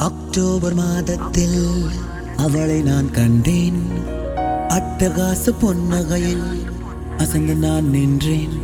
October மாதத்தில் அவளை நான் கண்டேன் அட்டகாச பொன்னகையில் அசந்து நான் நின்றேன்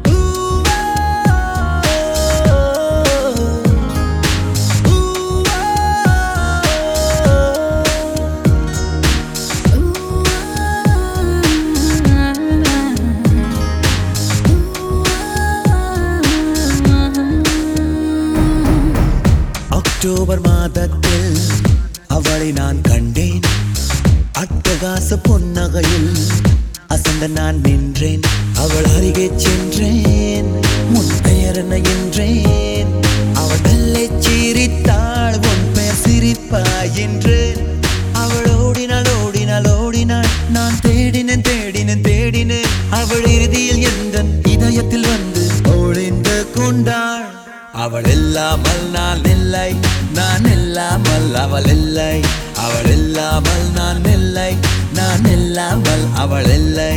அக்டோபர் மாதத்தில் அவளை நான் கண்டேன் அட்டகாச பொன்னகையில் அசந்த நான் நின்றேன் அவள் அருகே சென்றேன் முன் பெயர் என்ன என்றேன் அவள் மெல்லை சிரித்தாள் உன் பெயர் சிரிப்பா என்றேன் அவள் ஓடினாள் ஓடினாள் ஓடினாள் நான் தேடினேன் தேடினேன் தேடினேன் அவள் இறுதியில் எந்த இதயத்தில் வந்து ஒளிந்து கொண்டாள் அவள் இல்லாமல் நான் இல்லை நான் இல்லாமல் அவள் இல்லை அவள் இல்லாமல் நான் இல்லை நான் இல்லாமல் அவள் இல்லை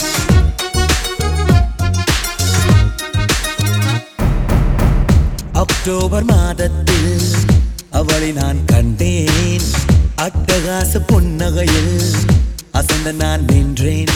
அக்டோபர் மாதத்தில் அவளை நான் கண்டேன் அட்டகாச புன்னகையில் அசந்த நான் நின்றேன்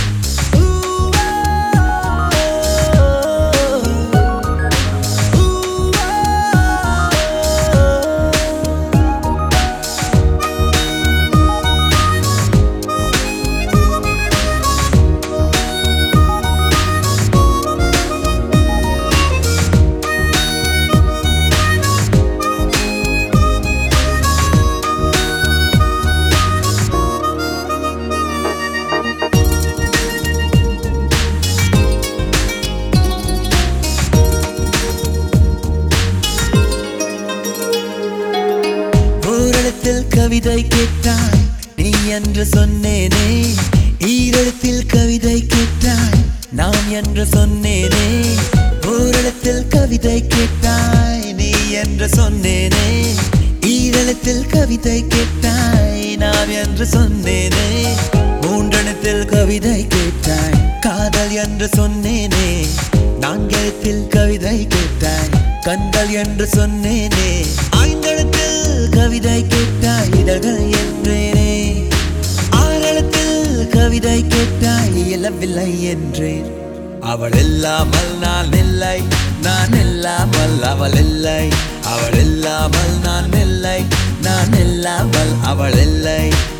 ஓரிடத்தில் கவிதை கேட்டாய் நீ என்று சொன்னேனே ஈரிடத்தில் கவிதை கேட்டாய் நான் என்று சொன்னேனே ஓரிடத்தில் கவிதை கேட்டாய் நீ என்று சொன்னேனே ஈரிடத்தில் கவிதை கேட்டாய் நான் என்று சொன்னேனே மூன்றெழுத்தில் கவிதை கேட்டாய் காதல் என்று சொன்னேனே நான்கெழுத்தில் கவிதை கேட்டாய் கண்கள் என்று சொன்னேனே ஐந்தெழுத்தில் கவிதை கேட்டாய் இதழ்கள் என்றேனே ஆறெழுத்தில் கவிதை கேட்டாய் இயலவில்லை என்றேன் அவள் இல்லாமல் நான் இல்லை நான் இல்லாமல் அவள் இல்லை அவள் இல்லாமல் நான் இல்லை நான் இல்லாமல் அவள் இல்லை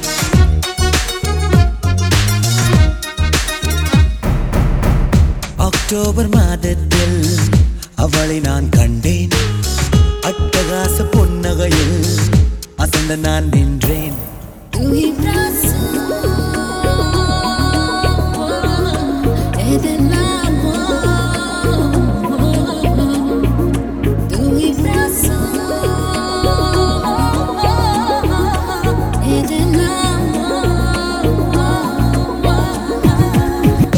அக்டோபர் மாதத்தில் அவளை நான் கண்டேன் அட்டகாச பொன்னகையில் அசந்த நான் நின்றேன் Tu abrazo es del amor. Tu abrazo es del amor.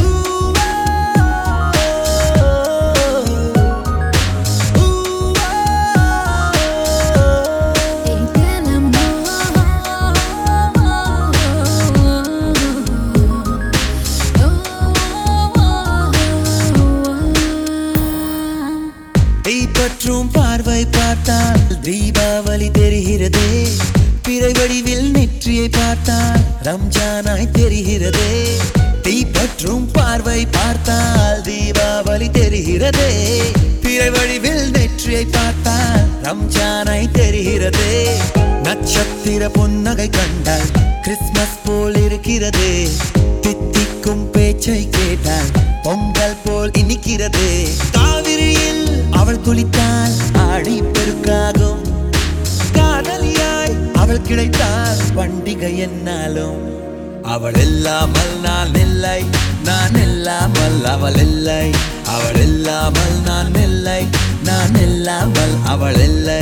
Es del amor. தீப்பற்றும் பார்வை பார்த்தால் தீபாவளி தெரிகிறதே பிறை வடிவில் நெற்றியை பார்த்தால் ரம்ஜானாய் தெரிகிறதே தீப்பற்றும் பார்வை பார்த்தால் தீபாவளி தெரிகிறதே பிறை வடிவில் நெற்றியை பார்த்தால் ரம்ஜானாய் தெரிகிறதே நட்சத்திர புன்னகை கண்டால் கிறிஸ்மஸ் போல் இருக்கிறதே தித்திக்கும் பேச்சை கேட்டால் பொங்கல் போல் இனிக்கிறதே காவிரியில் அவள் குளித்தால் ஆடி பெருக்காகும் காதலியாய் அவள் கிடைத்தால் பண்டிகை என்னாலும் அவள் இல்லாமல் நான் இல்லை நான் இல்லாமல் அவள் இல்லை அவள் இல்லாமல் நான் இல்லை நான் இல்லாமல் அவள் இல்லை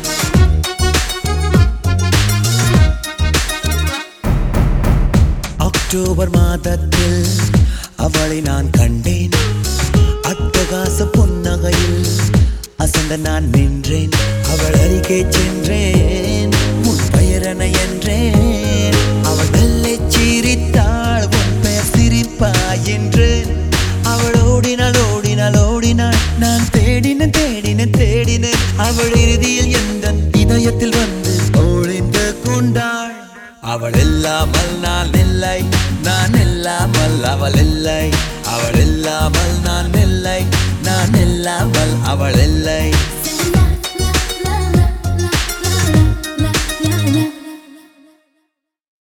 அக்டோபர் மாதத்தில் அவளை நான் கண்டேன் அட்டகாச புன்னகையில் அசந்த நான் நின்றேன் அவள் அருகே சென்றேன் முன் பெயரன என்றேன் அவள் மெல்லை சிரித்தாள் உன் பெயர் சிரிப்பா என்றேன் அவள் ஓடினாள் ஓடினாள் ஓடினாள் நான் தேடினேன் தேடினேன் தேடினேன் அவள் இறுதியில் எந்த இதயத்தில் வந்து ஓடினாள் அவள் இல்லாமல் நான் இல்லை நான் இல்லாமல் அவள் இல்லை அவள் இல்லாமல் நான் இல்லை நான் இல்லாமல் அவள் இல்லை